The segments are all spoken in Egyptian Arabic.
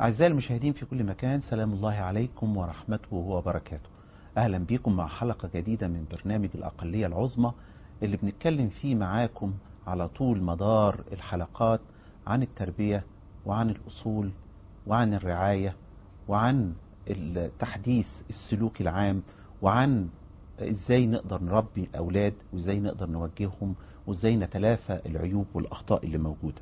أعزائي المشاهدين في كل مكان سلام الله عليكم ورحمته وبركاته أهلا بكم مع حلقة جديدة من برنامج الأقلية العظمى اللي بنتكلم فيه معاكم على طول مدار الحلقات عن التربية وعن الأصول وعن الرعاية وعن التحديث السلوك العام وعن ازاي نقدر نربي الأولاد وازاي نقدر نوجههم وازاي نتلافى العيوب والأخطاء اللي موجودة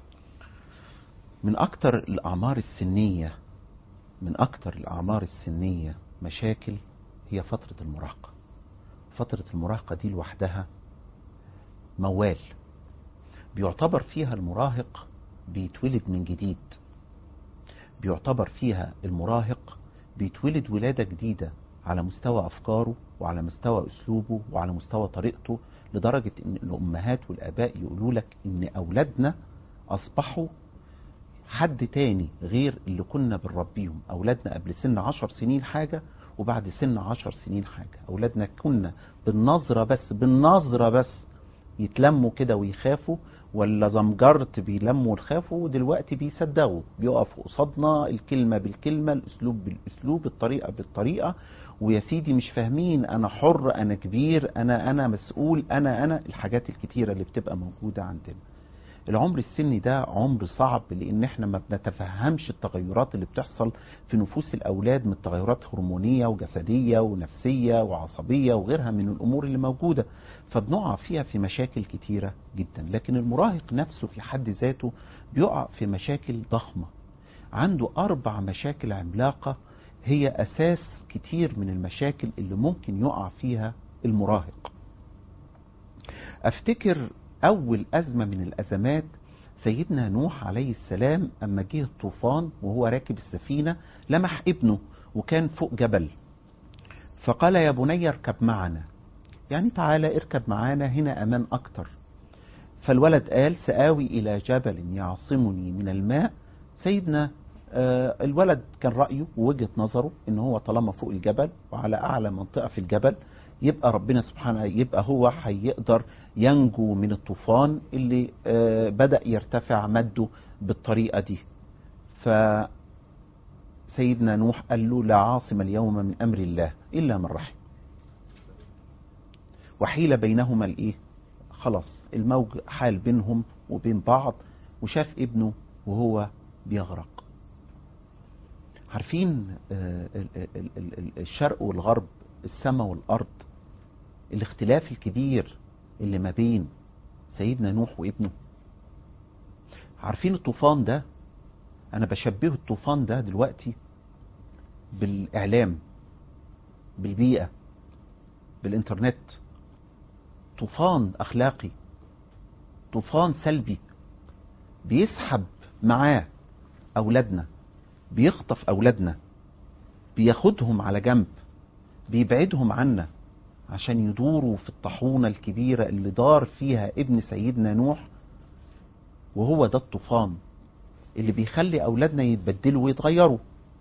من أكتر الأعمار السنية من أكتر الأعمار السنية مشاكل هي فترة المراهقة فترة المراهقة دي لوحدها موال بيعتبر فيها المراهق بيتولد من جديد بيعتبر فيها المراهق بيتولد ولادة جديدة على مستوى أفكاره وعلى مستوى أسلوبه وعلى مستوى طريقته لدرجة أن الأمهات والآباء يقولوا لك أن أولادنا أصبحوا حد تاني غير اللي كنا بنربيهم أولادنا قبل سن عشر سنين حاجة وبعد سن عشر سنين حاجة أولادنا كنا بالنظرة بس بالنظرة بس يتلموا كده ويخافوا ولا زمجرت بيلموا ويخافوا ودلوقتي بيصدقوا بيقفوا قصادنا الكلمة بالكلمة الأسلوب بالأسلوب الطريقة بالطريقة ويا سيدي مش فاهمين أنا حر أنا كبير أنا أنا مسؤول أنا أنا الحاجات الكتيرة اللي بتبقى موجودة عندنا العمر السني ده عمر صعب لان احنا ما بنتفهمش التغيرات اللي بتحصل في نفوس الاولاد من تغيرات هرمونيه وجسديه ونفسيه وعصبيه وغيرها من الامور اللي موجوده فبنقع فيها في مشاكل كتيره جدا لكن المراهق نفسه في حد ذاته بيقع في مشاكل ضخمه عنده اربع مشاكل عملاقه هي اساس كتير من المشاكل اللي ممكن يقع فيها المراهق افتكر أول أزمة من الأزمات سيدنا نوح عليه السلام أما جه الطوفان وهو راكب السفينة لمح ابنه وكان فوق جبل فقال يا بني اركب معنا يعني تعالى اركب معانا هنا أمان أكتر فالولد قال سآوي إلى جبل يعصمني من الماء سيدنا آه الولد كان رأيه ووجهة نظره ان هو طالما فوق الجبل وعلى أعلى منطقة في الجبل يبقى ربنا سبحانه يبقى هو هيقدر ينجو من الطوفان اللي بدأ يرتفع مده بالطريقة دي فسيدنا نوح قال له لا عاصم اليوم من أمر الله إلا من رحم وحيل بينهما الايه خلاص الموج حال بينهم وبين بعض وشاف ابنه وهو بيغرق عارفين الشرق والغرب السماء والأرض الاختلاف الكبير اللي ما بين سيدنا نوح وابنه عارفين الطوفان ده انا بشبه الطوفان ده دلوقتي بالاعلام بالبيئة بالانترنت طوفان اخلاقي طوفان سلبي بيسحب معاه اولادنا بيخطف اولادنا بياخدهم على جنب بيبعدهم عنا عشان يدوروا في الطاحونة الكبيرة اللي دار فيها ابن سيدنا نوح وهو ده الطوفان اللي بيخلي أولادنا يتبدلوا ويتغيروا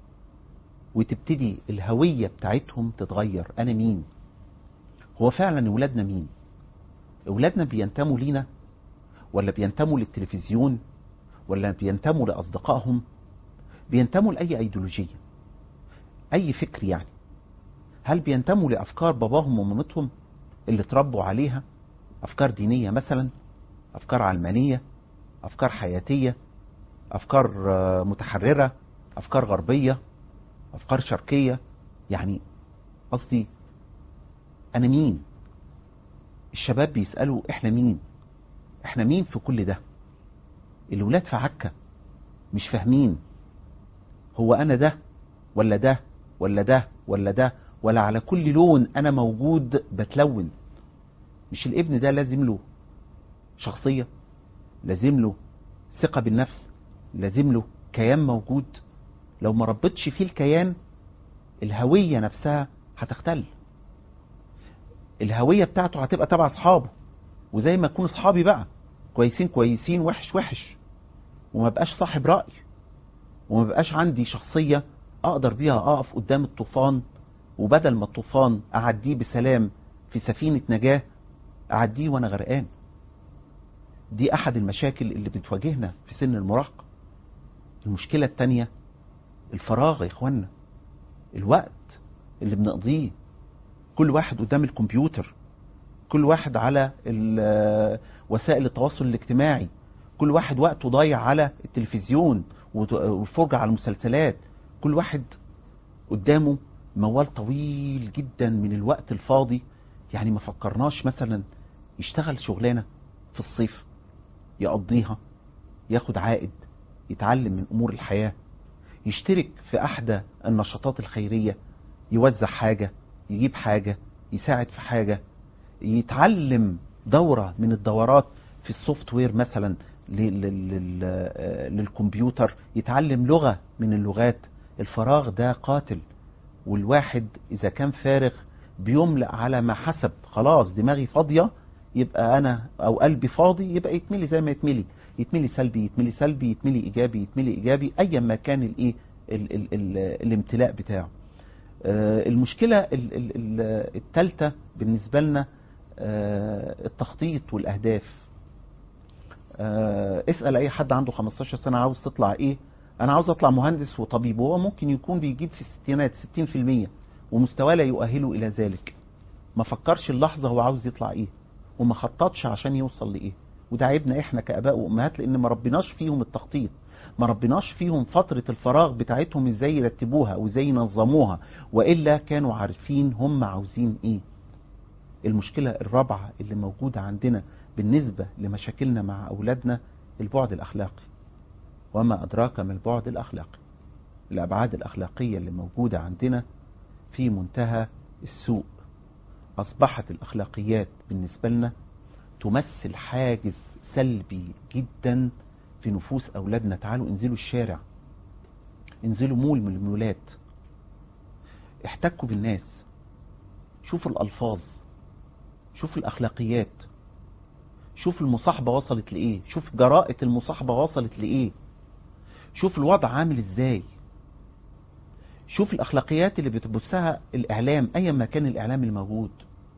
وتبتدي الهوية بتاعتهم تتغير أنا مين هو فعلا أولادنا مين أولادنا بينتموا لينا ولا بينتموا للتلفزيون ولا بينتموا لأصدقائهم بينتموا لأي أيديولوجية أي فكر يعني هل بينتموا لأفكار باباهم ومامتهم اللي اتربوا عليها أفكار دينية مثلا أفكار علمانية أفكار حياتية أفكار متحررة أفكار غربية أفكار شرقية يعني قصدي أنا مين الشباب بيسألوا إحنا مين إحنا مين في كل ده الولاد في عكة مش فاهمين هو أنا ده ولا ده ولا ده ولا ده ولا على كل لون انا موجود بتلون مش الابن ده لازم له شخصية لازم له ثقة بالنفس لازم له كيان موجود لو ما ربطش فيه الكيان الهوية نفسها هتختل الهوية بتاعته هتبقى تبع اصحابه وزي ما يكون اصحابي بقى كويسين كويسين وحش وحش وما بقاش صاحب رأي وما بقاش عندي شخصية اقدر بيها اقف قدام الطوفان وبدل ما الطوفان اعديه بسلام في سفينة نجاة اعديه وانا غرقان دي احد المشاكل اللي بتواجهنا في سن المراهقة المشكلة التانية الفراغ يا اخوانا الوقت اللي بنقضيه كل واحد قدام الكمبيوتر كل واحد على وسائل التواصل الاجتماعي كل واحد وقته ضايع على التلفزيون والفرجة على المسلسلات كل واحد قدامه موال طويل جدا من الوقت الفاضي يعني ما فكرناش مثلا يشتغل شغلانة في الصيف يقضيها ياخد عائد يتعلم من أمور الحياة يشترك في أحدى النشاطات الخيرية يوزع حاجة يجيب حاجة يساعد في حاجة يتعلم دورة من الدورات في السوفت وير مثلا للكمبيوتر يتعلم لغة من اللغات الفراغ ده قاتل والواحد إذا كان فارغ بيملأ على ما حسب خلاص دماغي فاضية يبقى أنا أو قلبي فاضي يبقى يتملي زي ما يتملي يتملي سلبي يتملي سلبي يتملي إيجابي يتملي إيجابي أيا ما كان الإيه ال ال ال الامتلاء بتاعه المشكلة الثالثة بالنسبة لنا التخطيط والأهداف اسأل أي حد عنده 15 سنة عاوز تطلع إيه أنا عاوز أطلع مهندس وطبيب وهو ممكن يكون بيجيب في الستينات 60% ومستواه لا يؤهله إلى ذلك ما فكرش اللحظة هو عاوز يطلع إيه وما خططش عشان يوصل لإيه وده عيبنا إحنا كأباء وأمهات لأن ما ربناش فيهم التخطيط ما ربناش فيهم فترة الفراغ بتاعتهم ازاي يرتبوها وازاي ينظموها وإلا كانوا عارفين هم عاوزين ايه المشكلة الرابعة اللي موجودة عندنا بالنسبة لمشاكلنا مع أولادنا البعد الأخلاقي وما أدراك ما البعد الأخلاقي الأبعاد الأخلاقية اللي موجودة عندنا في منتهى السوء أصبحت الأخلاقيات بالنسبة لنا تمثل حاجز سلبي جدا في نفوس أولادنا تعالوا انزلوا الشارع انزلوا مول من المولات احتكوا بالناس شوفوا الألفاظ شوفوا الأخلاقيات شوف المصاحبة وصلت لإيه شوف جراءة المصاحبة وصلت لإيه شوف الوضع عامل إزاي شوف الأخلاقيات اللي بتبثها الإعلام أيا ما كان الإعلام الموجود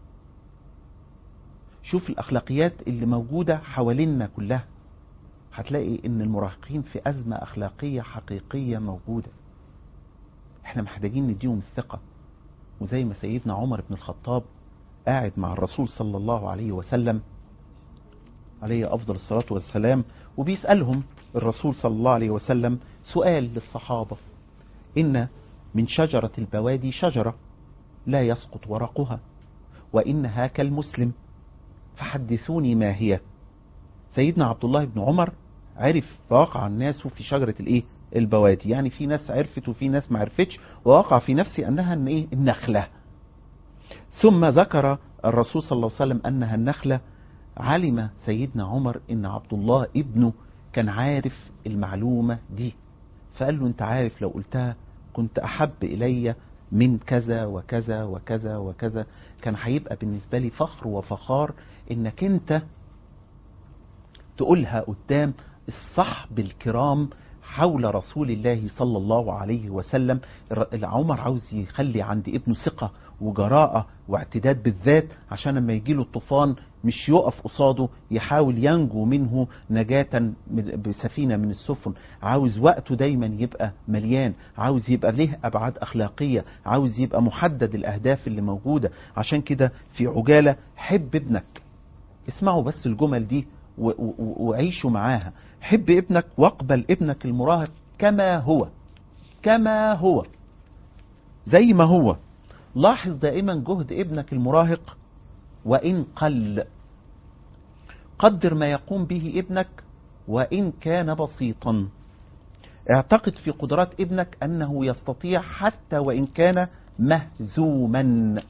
شوف الأخلاقيات اللي موجودة حوالينا كلها هتلاقي ان المراهقين في أزمة أخلاقية حقيقية موجودة احنا محتاجين نديهم الثقة وزي ما سيدنا عمر بن الخطاب قاعد مع الرسول صلى الله عليه وسلم عليه أفضل الصلاة والسلام وبيسألهم الرسول صلى الله عليه وسلم سؤال للصحابة إن من شجرة البوادي شجرة لا يسقط ورقها وإنها كالمسلم فحدثوني ما هي سيدنا عبد الله بن عمر عرف وقع الناس في شجرة الايه البوادي يعني في ناس عرفت وفي ناس ما عرفتش ووقع في نفسي انها ايه النخلة ثم ذكر الرسول صلى الله عليه وسلم انها النخلة علم سيدنا عمر ان عبد الله ابنه كان عارف المعلومة دي فقال له انت عارف لو قلتها كنت احب الي من كذا وكذا وكذا وكذا كان هيبقى بالنسبة لي فخر وفخار انك انت تقولها قدام الصحب الكرام حول رسول الله صلى الله عليه وسلم عمر عاوز يخلي عند ابنه ثقة وجراءة واعتداد بالذات عشان لما يجي له الطوفان مش يقف قصاده يحاول ينجو منه نجاة بسفينة من السفن عاوز وقته دايما يبقى مليان عاوز يبقى له أبعاد أخلاقية عاوز يبقى محدد الأهداف اللي موجودة عشان كده في عجالة حب ابنك اسمعوا بس الجمل دي وعيشوا معاها حب ابنك واقبل ابنك المراهق كما هو كما هو زي ما هو لاحظ دائما جهد ابنك المراهق وإن قل قدر ما يقوم به ابنك وإن كان بسيطا اعتقد في قدرات ابنك أنه يستطيع حتى وإن كان مهزوما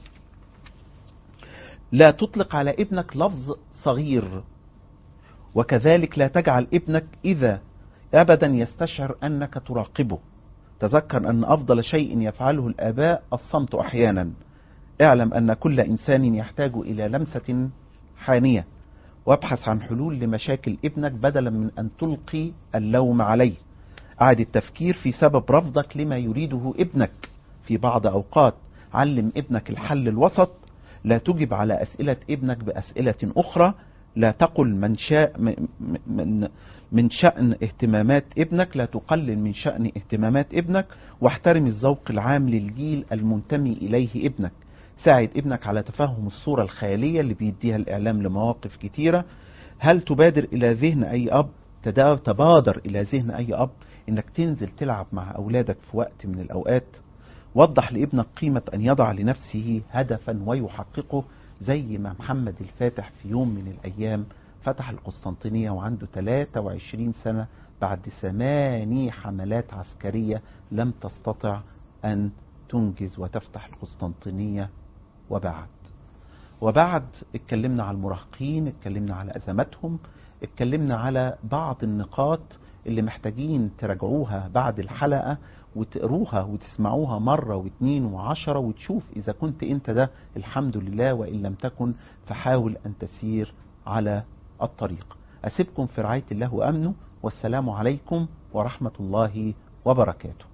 لا تطلق على ابنك لفظ صغير وكذلك لا تجعل ابنك إذا أبدا يستشعر أنك تراقبه تذكر أن أفضل شيء يفعله الآباء الصمت أحيانا اعلم أن كل إنسان يحتاج إلى لمسة حانية وابحث عن حلول لمشاكل ابنك بدلا من أن تلقي اللوم عليه أعد التفكير في سبب رفضك لما يريده ابنك في بعض أوقات علم ابنك الحل الوسط لا تجب على أسئلة ابنك بأسئلة أخرى لا تقل من شاء من من شأن اهتمامات ابنك لا تقلل من شأن اهتمامات ابنك واحترم الذوق العام للجيل المنتمي إليه ابنك ساعد ابنك على تفهم الصورة الخيالية اللي بيديها الإعلام لمواقف كتيرة هل تبادر إلى ذهن أي أب تبادر إلى ذهن أي أب إنك تنزل تلعب مع أولادك في وقت من الأوقات وضح لابنك قيمة أن يضع لنفسه هدفا ويحققه زي ما محمد الفاتح في يوم من الأيام فتح القسطنطينية وعنده 23 سنة بعد ثماني حملات عسكرية لم تستطع أن تنجز وتفتح القسطنطينية وبعد وبعد اتكلمنا على المراهقين اتكلمنا على أزماتهم اتكلمنا على بعض النقاط اللي محتاجين تراجعوها بعد الحلقة وتقروها وتسمعوها مرة واثنين وعشرة وتشوف إذا كنت أنت ده الحمد لله وإن لم تكن فحاول أن تسير على الطريق أسيبكم في رعاية الله وأمنه والسلام عليكم ورحمة الله وبركاته